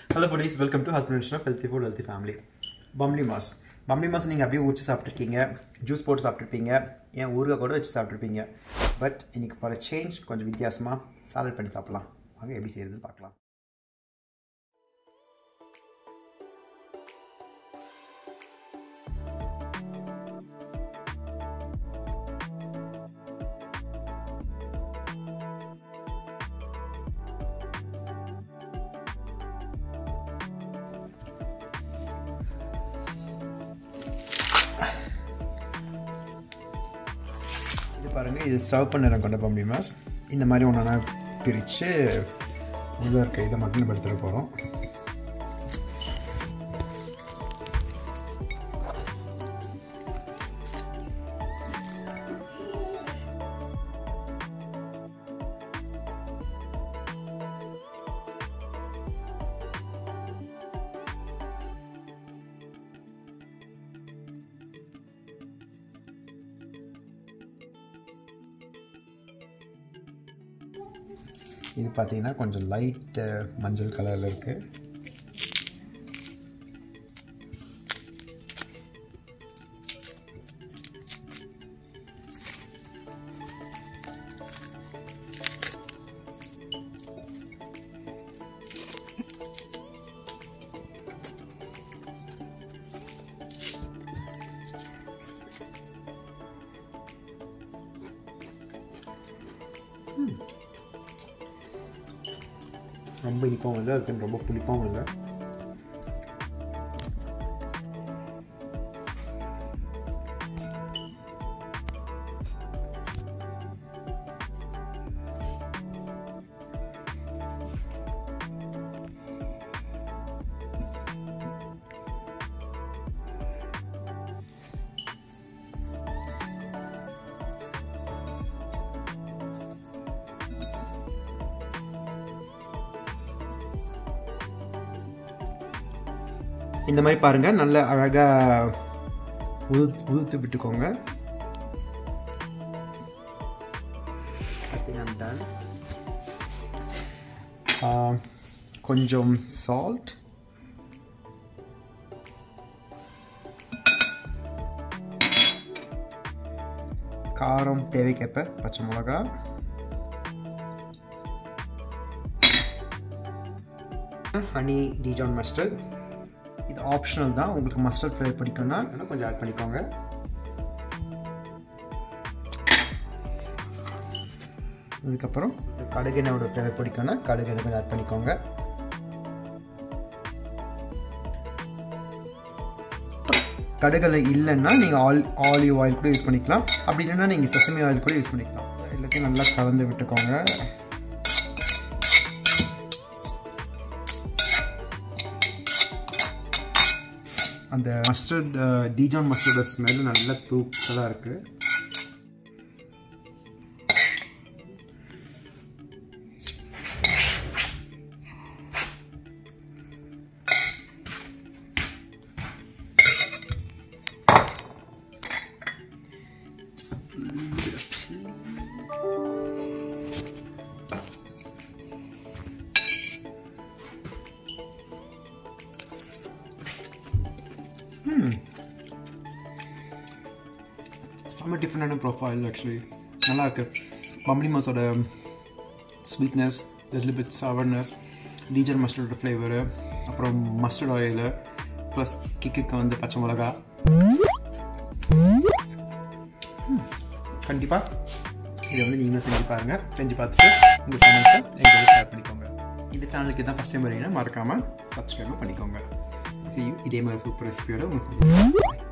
hello foodies welcome to husband of healthy food healthy family பம்லி மாஸ் பம்லி மாஸ் நீங்கள் அப்படியே ஊற்றி சாப்பிட்ருக்கீங்க ஜூஸ் போட்டு சாப்பிட்ருப்பீங்க ஏன் ஊறுகாய் கூட வச்சு சாப்பிட்ருப்பீங்க பட் இன்னைக்கு ஃபார் சேஞ்ச் கொஞ்சம் வித்தியாசமாக சாலட் பண்ணி சாப்பிட்லாம் வாங்க எப்படி செய்யறதுன்னு பார்க்கலாம் இது பாருங்கள் இது சர்வ் பண்ண நிறம் கொண்ட பம்பி மாஸ் இந்த மாதிரி ஒன்றா பிரித்து உள்ளே இருக்க இதை மட்டும் நம்ம எடுத்துகிட்டு போகிறோம் இது பார்த்தீங்கன்னா கொஞ்சம் லைட் மஞ்சள் கலரில் இருக்குது ரொம்ப இனிப்பாகவும் இல்லை அதுக்கு ரொம்ப புளிப்பாகவும் இல்லை இந்த மாதிரி பாருங்கள் நல்ல அழகாக உது உதுத்து விட்டுக்கோங்க கொஞ்சம் சால்ட் காரம் தேவைக்கேற்ப பச்சை மிளகா ஹனி டிஜான் மஸ்டர்ட் இது ஆப்ஷனல் தான் உங்களுக்கு மஸ்டர்ட் ஃப்ளேவர் பிடிக்கும்னா கொஞ்சம் ஆட் பண்ணிக்கோங்க அதுக்கப்புறம் கடுகு எண்ணெயோட ஃப்ளேவர் பிடிக்கும்னா கடுகு எண்ணெய் கொஞ்சம் ஆட் பண்ணிக்கோங்க கடுகலை இல்லைன்னா நீங்கள் ஆல் ஆலிவ் ஆயில் கூட யூஸ் பண்ணிக்கலாம் அப்படி இல்லைன்னா நீங்கள் செசமி ஆயில் கூட யூஸ் பண்ணிக்கலாம் எல்லாத்தையும் நல்லா கலந்து விட்டுக்கோங்க அந்த மஸ்டர்ட் டீஜான் மஸ்டர்டோட ஸ்மெல் நல்லா தூக்கலாக இருக்குது செம்ம டிஃப்ரெண்டான ப்ரொஃபைல் ஆக்சுவலி நல்லா இருக்கு பம்ப்ளி மாஸோட ஸ்வீட்னஸ் லிட்டில் பிட் சவர்னஸ் டீஜர் மஸ்டர்டோட ஃப்ளேவரு அப்புறம் மஸ்டர்ட் ஆயிலு ப்ளஸ் கிக்குக்கு வந்து பச்சை மிளகா கண்டிப்பாக இதை வந்து நீங்களும் செஞ்சு பாருங்கள் செஞ்சு பார்த்துட்டு உங்கள் கமெண்ட்ஸை எங்களோட ஷேர் பண்ணிக்கோங்க இந்த சேனலுக்கு தான் ஃபஸ்ட் டைம் வரீங்கன்னா மறக்காமல் சப்ஸ்கிரைப் பண்ணிக்கோங்க இதே மாதிரி சூப்பர் ரெசிபியோட உங்களுக்கு